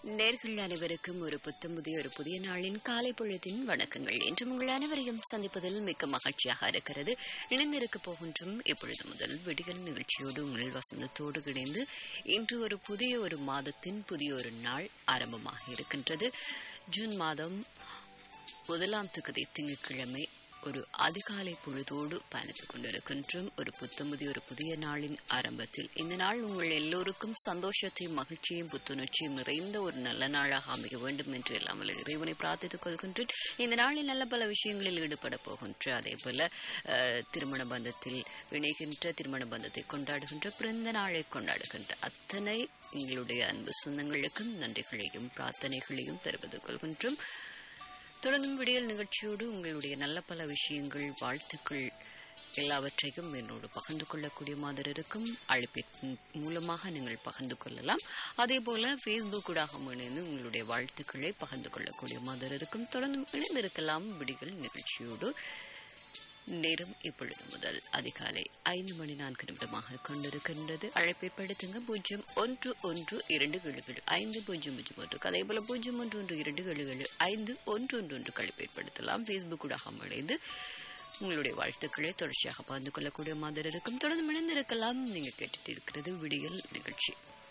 நேர்கள் அனைவருக்கும் ஒரு புத்தமுதிய ஒரு புதிய நாளின் காலை பொழுதின் வணக்கங்கள் இன்று உங்கள் அனைவரையும் சந்திப்பதில் மிக்க மகிழ்ச்சியாக இருக்கிறது இணைந்திருக்க போகின்றும் இப்பொழுது முதல் விடிகள் நிகழ்ச்சியோடு உங்கள் வசந்தத்தோடு இணைந்து இன்று ஒரு புதிய ஒரு மாதத்தின் புதிய ஒரு நாள் ஆரம்பமாக இருக்கின்றது ஜூன் மாதம் முதலாம் திகதி திங்கட்கிழமை ஒரு அதிகாலை பொழுதோடு பயணித்துக் கொண்டிருக்கின்றோம் ஒரு புத்தமுதி ஒரு புதிய நாளின் ஆரம்பத்தில் இந்த நாள் உங்கள் எல்லோருக்கும் சந்தோஷத்தையும் மகிழ்ச்சியும் புத்துணர்ச்சியும் நிறைந்த ஒரு நல்ல நாளாக அமைய வேண்டும் என்று இல்லாமல் இறைவனை பிரார்த்தித்துக் கொள்கின்றேன் இந்த நாளில் நல்ல பல விஷயங்களில் ஈடுபட போகின்ற அதே போல அஹ், திருமண பந்தத்தில் இணைகின்ற திருமண பந்தத்தை கொண்டாடுகின்ற பிறந்த நாளை கொண்டாடுகின்ற அத்தனை எங்களுடைய அன்பு சொந்தங்களுக்கும் நன்றிகளையும் பிரார்த்தனைகளையும் தெரிவித்துக் கொள்கின்றோம் தொடர்ந்தும் விடியல் நிகழ்ச்சியோடு உங்களுடைய நல்ல பல விஷயங்கள் வாழ்த்துக்கள் எல்லாவற்றையும் என்னோடு பகிர்ந்து கொள்ளக்கூடிய மாதிரி இருக்கும் அழைப்பின் மூலமாக நீங்கள் பகிர்ந்து கொள்ளலாம் அதே போல ஃபேஸ்புக் ஊடாக இணைந்து உங்களுடைய வாழ்த்துக்களை பகிர்ந்து கொள்ளக்கூடிய மாதிரி இருக்கும் தொடர்ந்தும் இணைந்திருக்கலாம் விடியல் நிகழ்ச்சியோடு நேரம் இப்பொழுது முதல் அதிகாலை ஐந்து மணி நான்கு நிமிடமாக கொண்டிருக்கின்றது அழைப்பேற்படுத்துங்க பூஜ்ஜியம் ஒன்று ஒன்று இரண்டு ஏழு ஏழு ஐந்து பூஜ்ஜியம் பூஜ்ஜியம் ஒன்று அதே போல பூஜ்ஜியம் ஒன்று ஒன்று இரண்டு ஏழு ஏழு ஐந்து ஒன்று ஒன்று ஒன்று அழைப்பேற்படுத்தலாம் ஃபேஸ்புக் ஊடாக இணைந்து உங்களுடைய வாழ்த்துக்களை தொடர்ச்சியாக பகிர்ந்து கொள்ளக்கூடிய மாதிரி இருக்கும் தொடர்ந்து இணைந்திருக்கலாம் நீங்க கேட்டுட்டு இருக்கிறது விடியல் நிகழ்ச்சி